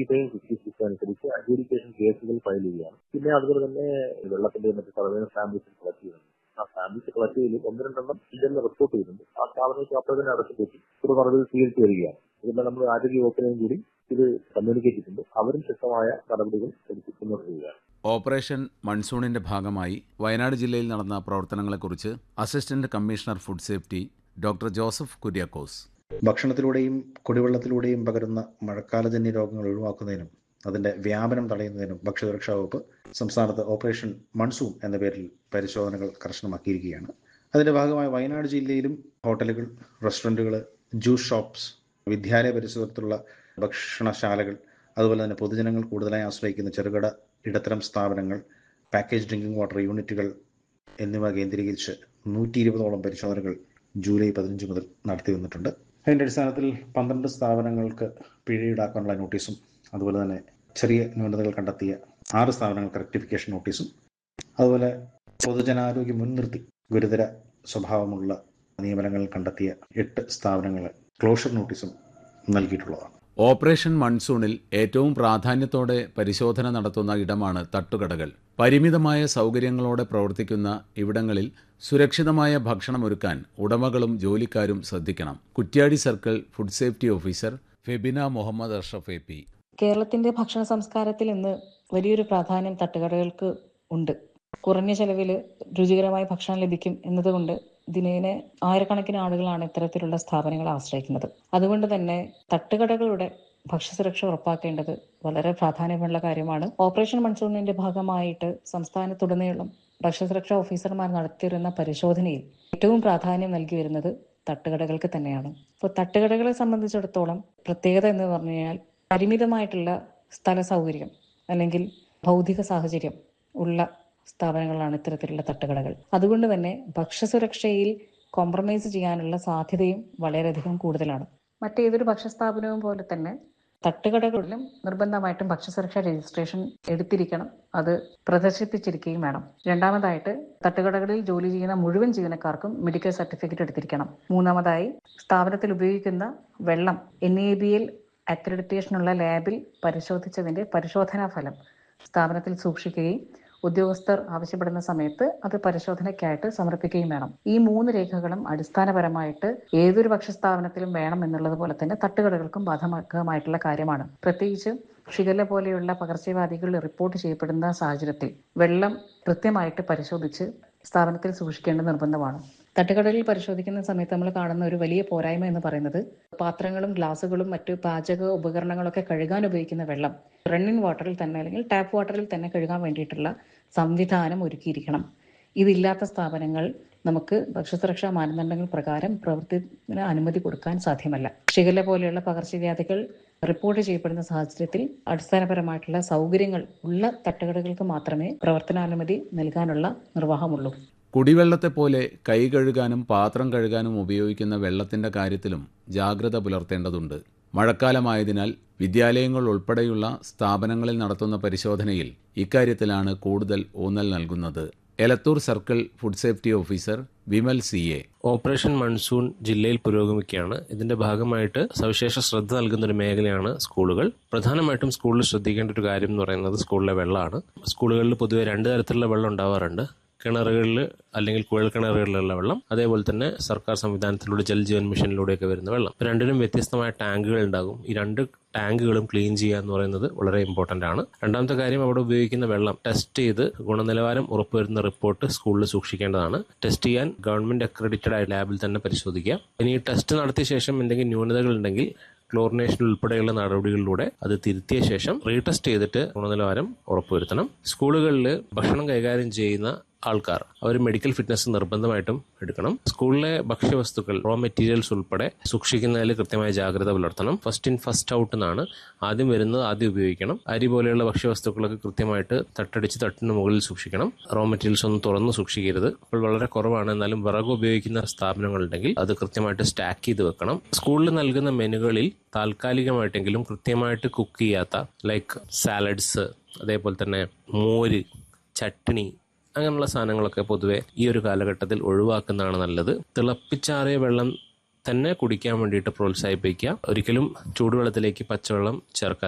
fifty five fifty six അനുസരിച്ച് അഡ്യൂഡിക്കേഷൻ കേസുകൾ file ചെയ്യുകയാണ് പിന്നെ അതുപോലെ തന്നെ വെള്ളത്തിന്റെ മറ്റ് സർവേ സാമ്പിൾസ് കളക്ട് ചെയ്യുന്നുണ്ട് ആ സാമ്പിൾസ് കളക്ട് ചെയ്ത് ഒന്ന് രണ്ടെണ്ണം ഇതെല്ലാം റിപ്പോർട്ട് ചെയ്യുന്നുണ്ട് ആ സ്ഥാപനങ്ങൾക്ക് അപ്പോൾ തന്നെ അടച്ചു പറ്റും ഒരു നടപടി സ്വീകരിച്ചു വരികയാണ് ഇതെല്ലാം നമ്മൾ ആരോഗ്യ വകുപ്പിനെയും കൂടി ഇത് കമ്മ്യൂണിക്കേറ്റ് ചെയ്തിട്ടുണ്ട് അവരും ശക്തമായ നടപടികൾ എടുത്ത് മുന്നോട്ട് ചെയ്യുകയാണ് ഓപ്പറേഷൻ മൺസൂണിന്റെ ഭാഗമായി വയനാട് ജില്ലയിൽ നടന്ന പ്രവർത്തനങ്ങളെക്കുറിച്ച് assistant commissioner food safety doctor Joseph Kuriakose ഭക്ഷണത്തിലൂടെയും കുടിവെള്ളത്തിലൂടെയും പകരുന്ന മഴക്കാലജന്യ രോഗങ്ങൾ ഒഴിവാക്കുന്നതിനും അതിന്റെ വ്യാപനം തടയുന്നതിനും ഭക്ഷ്യസുരക്ഷാ വകുപ്പ് സംസ്ഥാനത്ത് ഓപ്പറേഷൻ മൺസൂൺ എന്ന പേരിൽ പരിശോധനകൾ കർശനമാക്കിയിരിക്കുകയാണ് അതിന്റെ ഭാഗമായി വയനാട് ജില്ലയിലും ഹോട്ടലുകൾ റെസ്റ്റോറൻറ്റുകൾ ജ്യൂസ് ഷോപ്സ് വിദ്യാലയ പരിസരത്തുള്ള ഭക്ഷണശാലകൾ അതുപോലെ തന്നെ പൊതുജനങ്ങൾ കൂടുതലായി ആശ്രയിക്കുന്ന ചെറുകിട ഇടത്തരം സ്ഥാപനങ്ങൾ പാക്കേജ് ഡ്രിങ്കിംഗ് വാട്ടർ യൂണിറ്റുകൾ എന്നിവ കേന്ദ്രീകരിച്ച് നൂറ്റി ഇരുപതോളം പരിശോധനകൾ ജൂലൈ പതിനഞ്ച് മുതൽ നടത്തി വന്നിട്ടുണ്ട് അതിൻ്റെ അടിസ്ഥാനത്തിൽ പന്ത്രണ്ട് സ്ഥാപനങ്ങൾക്ക് പിഴ ഈടാക്കാനുള്ള നോട്ടീസും അതുപോലെ തന്നെ ചെറിയ ന്യൂനതകൾ കണ്ടെത്തിയ ആറ് സ്ഥാപനങ്ങൾക്ക് റെക്ടിഫിക്കേഷൻ നോട്ടീസും അതുപോലെ പൊതുജനാരോഗ്യം മുൻനിർത്തി ഗുരുതര സ്വഭാവമുള്ള നിയമനങ്ങൾ കണ്ടെത്തിയ എട്ട് സ്ഥാപനങ്ങൾ ക്ലോഷർ നോട്ടീസും നൽകിയിട്ടുള്ളതാണ് ഓപ്പറേഷൻ മൺസൂണിൽ ഏറ്റവും പ്രാധാന്യത്തോടെ പരിശോധന നടത്തുന്ന ഇടമാണ് തട്ടുകടകൾ പരിമിതമായ സൗകര്യങ്ങളോടെ പ്രവർത്തിക്കുന്ന ഇവിടങ്ങളിൽ സുരക്ഷിതമായ ഭക്ഷണമൊരുക്കാൻ ഉടമകളും ജോലിക്കാരും ശ്രദ്ധിക്കണം Kuttiady circle food safety officer Febina Muhammad Ashraf A P കേരളത്തിന്റെ ഭക്ഷണ സംസ്കാരത്തിൽ ഇന്ന് വലിയൊരു പ്രാധാന്യം തട്ടുകടകൾക്ക് ഉണ്ട് കുറഞ്ഞ ചെലവിൽ രുചികരമായ ഭക്ഷണം ലഭിക്കും എന്നതുകൊണ്ട് ദിനേന ആയിരക്കണക്കിന് ആളുകളാണ് ഇത്തരത്തിലുള്ള സ്ഥാപനങ്ങളെ ആശ്രയിക്കുന്നത് അതുകൊണ്ട് തന്നെ തട്ടുകടകളുടെ ഭക്ഷ്യസുരക്ഷ ഉറപ്പാക്കേണ്ടത് വളരെ പ്രാധാന്യമുള്ള കാര്യമാണ് ഓപ്പറേഷൻ മൺസൂണിന്റെ ഭാഗമായിട്ട് സംസ്ഥാനത്തുടനീളം ഭക്ഷ്യസുരക്ഷാ ഓഫീസർമാർ നടത്തിയിരുന്ന പരിശോധനയിൽ ഏറ്റവും പ്രാധാന്യം നൽകി വരുന്നത് തട്ടുകടകൾക്ക് തന്നെയാണ് അപ്പോൾ തട്ടുകടകളെ സംബന്ധിച്ചിടത്തോളം പ്രത്യേകത എന്ന് പറഞ്ഞു കഴിഞ്ഞാൽ പരിമിതമായിട്ടുള്ള സ്ഥല സൗകര്യം അല്ലെങ്കിൽ ഭൗതിക സാഹചര്യം ഉള്ള സ്ഥാപനങ്ങളാണ് ഇത്തരത്തിലുള്ള തട്ടുകടകൾ അതുകൊണ്ട് തന്നെ ഭക്ഷ്യസുരക്ഷയിൽ കോംപ്രമൈസ് ചെയ്യാനുള്ള സാധ്യതയും വളരെയധികം കൂടുതലാണ് മറ്റേതൊരു ഭക്ഷ്യസ്ഥാപനവും പോലെ തന്നെ തട്ടുകടകളിലും നിർബന്ധമായിട്ടും ഭക്ഷ്യസുരക്ഷാ രജിസ്ട്രേഷൻ എടുത്തിരിക്കണം അത് പ്രദർശിപ്പിച്ചിരിക്കുകയും വേണം രണ്ടാമതായിട്ട് തട്ടുകടകളിൽ ജോലി ചെയ്യുന്ന മുഴുവൻ ജീവനക്കാർക്കും മെഡിക്കൽ സർട്ടിഫിക്കറ്റ് എടുത്തിരിക്കണം മൂന്നാമതായി സ്ഥാപനത്തിൽ ഉപയോഗിക്കുന്ന വെള്ളം എൻ എ ബി എൽ അക്രഡിറ്റേഷനുള്ള ലാബിൽ പരിശോധിച്ചതിന്റെ പരിശോധനാ ഫലം സ്ഥാപനത്തിൽ സൂക്ഷിക്കുകയും ഉദ്യോഗസ്ഥർ ആവശ്യപ്പെടുന്ന സമയത്ത് അത് പരിശോധനയ്ക്കായിട്ട് സമർപ്പിക്കുകയും വേണം ഈ മൂന്ന് രേഖകളും അടിസ്ഥാനപരമായിട്ട് ഏതൊരു ഭക്ഷ്യസ്ഥാപനത്തിലും വേണം എന്നുള്ളത് പോലെ തന്നെ തട്ടുകടകൾക്കും ബാധകമായിട്ടുള്ള കാര്യമാണ് പ്രത്യേകിച്ച് ഷിഗല്ല പോലെയുള്ള പകർച്ചവ്യാധികൾ റിപ്പോർട്ട് ചെയ്യപ്പെടുന്ന സാഹചര്യത്തിൽ വെള്ളം കൃത്യമായിട്ട് പരിശോധിച്ച് സ്ഥാപനത്തിൽ സൂക്ഷിക്കേണ്ടത് നിർബന്ധമാണ് തട്ടുകടലിൽ പരിശോധിക്കുന്ന സമയത്ത് നമ്മൾ കാണുന്ന ഒരു വലിയ പോരായ്മ എന്ന് പറയുന്നത് പാത്രങ്ങളും ഗ്ലാസുകളും മറ്റു പാചക ഉപകരണങ്ങളൊക്കെ കഴുകാൻ ഉപയോഗിക്കുന്ന വെള്ളം റണ്ണിങ് വാട്ടറിൽ തന്നെ അല്ലെങ്കിൽ ടാപ്പ് വാട്ടറിൽ തന്നെ കഴുകാൻ വേണ്ടിയിട്ടുള്ള സംവിധാനം ഒരുക്കിയിരിക്കണം ഇതില്ലാത്ത സ്ഥാപനങ്ങൾ നമുക്ക് ഭക്ഷ്യസുരക്ഷാ മാനദണ്ഡങ്ങൾ പ്രകാരം പ്രവൃത്തിന് അനുമതി കൊടുക്കാൻ സാധ്യമല്ല ഷിഗല്ല പോലെയുള്ള പകർച്ചവ്യാധികൾ റിപ്പോർട്ട് ചെയ്യപ്പെടുന്ന സാഹചര്യത്തിൽ അടിസ്ഥാനപരമായിട്ടുള്ള സൗകര്യങ്ങൾ ഉള്ള തട്ടുകടകൾക്ക് മാത്രമേ പ്രവർത്തനാനുമതി നൽകാനുള്ള നിർവാഹമുള്ളൂ കുടിവെള്ളത്തെപ്പോലെ കൈ കഴുകാനും പാത്രം കഴുകാനും ഉപയോഗിക്കുന്ന വെള്ളത്തിന്റെ കാര്യത്തിലും ജാഗ്രത പുലർത്തേണ്ടതുണ്ട് മഴക്കാലമായതിനാൽ വിദ്യാലയങ്ങൾ ഉൾപ്പെടെയുള്ള സ്ഥാപനങ്ങളിൽ നടത്തുന്ന പരിശോധനയിൽ ഇക്കാര്യത്തിലാണ് കൂടുതൽ ഊന്നൽ നൽകുന്നത് Elathur circle food safety officer Vimal C A operation monsoon ജില്ലയിൽ പുരോഗമിക്കുകയാണ് ഇതിന്റെ ഭാഗമായിട്ട് സവിശേഷ ശ്രദ്ധ നൽകുന്ന ഒരു മേഖലയാണ് സ്കൂളുകൾ പ്രധാനമായിട്ടും സ്കൂളിൽ ശ്രദ്ധിക്കേണ്ട ഒരു കാര്യം എന്ന് പറയുന്നത് സ്കൂളിലെ വെള്ളമാണ് സ്കൂളുകളിൽ പൊതുവെ രണ്ട് തരത്തിലുള്ള വെള്ളം ഉണ്ടാവാറുണ്ട് കിണറുകളിൽ അല്ലെങ്കിൽ കുഴൽ കിണറുകളിലുള്ള വെള്ളം അതേപോലെ തന്നെ സർക്കാർ സംവിധാനത്തിലൂടെ ജൽജീവൻ മിഷനിലൂടെയൊക്കെ വരുന്ന വെള്ളം രണ്ടിനും വ്യത്യസ്തമായ ടാങ്കുകൾ ഉണ്ടാകും ഈ രണ്ട് ടാങ്കുകളും ക്ലീൻ ചെയ്യുക എന്ന് പറയുന്നത് വളരെ ഇമ്പോർട്ടൻ്റ് ആണ് രണ്ടാമത്തെ കാര്യം അവിടെ ഉപയോഗിക്കുന്ന വെള്ളം ടെസ്റ്റ് ചെയ്ത് ഗുണനിലവാരം ഉറപ്പുവരുന്ന റിപ്പോർട്ട് സ്കൂളിൽ സൂക്ഷിക്കേണ്ടതാണ് ടെസ്റ്റ് ചെയ്യാൻ ഗവൺമെന്റ് അക്രഡിറ്റഡ് ആയ ലാബിൽ തന്നെ പരിശോധിക്കുക ഇനി ഈ ടെസ്റ്റ് നടത്തിയ ശേഷം എന്തെങ്കിലും ന്യൂനതകൾ ഉണ്ടെങ്കിൽ ക്ലോറിനേഷൻ ഉൾപ്പെടെയുള്ള നടപടികളിലൂടെ അത് തിരുത്തിയ ശേഷം റീടെസ്റ്റ് ചെയ്തിട്ട് ഗുണനിലവാരം ഉറപ്പുവരുത്തണം സ്കൂളുകളിൽ ഭക്ഷണം കൈകാര്യം ചെയ്യുന്ന ആൾക്കാർ അവർ മെഡിക്കൽ ഫിറ്റ്നസ് നിർബന്ധമായിട്ടും എടുക്കണം സ്കൂളിലെ ഭക്ഷ്യവസ്തുക്കൾ റോ മെറ്റീരിയൽസ് ഉൾപ്പെടെ സൂക്ഷിക്കുന്നതിൽ കൃത്യമായ ജാഗ്രത പുലർത്തണം ഫസ്റ്റ് ഇൻ ഫസ്റ്റ് ഔട്ട് എന്നാണ് ആദ്യം വരുന്നത് ആദ്യം ഉപയോഗിക്കണം അരി പോലെയുള്ള ഭക്ഷ്യവസ്തുക്കളൊക്കെ കൃത്യമായിട്ട് തട്ടടിച്ച് തട്ടിന് മുകളിൽ സൂക്ഷിക്കണം റോ മെറ്റീരിയൽസ് ഒന്നും തുറന്ന് സൂക്ഷിക്കരുത് അപ്പോൾ വളരെ കുറവാണ് എന്നാലും വിറക് ഉപയോഗിക്കുന്ന സ്ഥാപനങ്ങളുണ്ടെങ്കിൽ അത് കൃത്യമായിട്ട് സ്റ്റാക്ക് ചെയ്ത് വെക്കണം സ്കൂളിൽ നൽകുന്ന മെനുകളിൽ താൽക്കാലികമായിട്ടെങ്കിലും കൃത്യമായിട്ട് കുക്ക് ചെയ്യാത്ത ലൈക്ക് സാലഡ്സ് അതേപോലെ തന്നെ മോര് ചട്നി അങ്ങനെയുള്ള സാധനങ്ങളൊക്കെ പൊതുവെ ഈ ഒരു കാലഘട്ടത്തിൽ ഒഴിവാക്കുന്നതാണ് നല്ലത് തിളപ്പിച്ചാറിയ വെള്ളം തന്നെ കുടിക്കാൻ വേണ്ടിയിട്ട് പ്രോത്സാഹിപ്പിക്കുക ഒരിക്കലും ചൂടുവെള്ളത്തിലേക്ക് പച്ചവെള്ളം ചേർക്കാതിരിക്കുക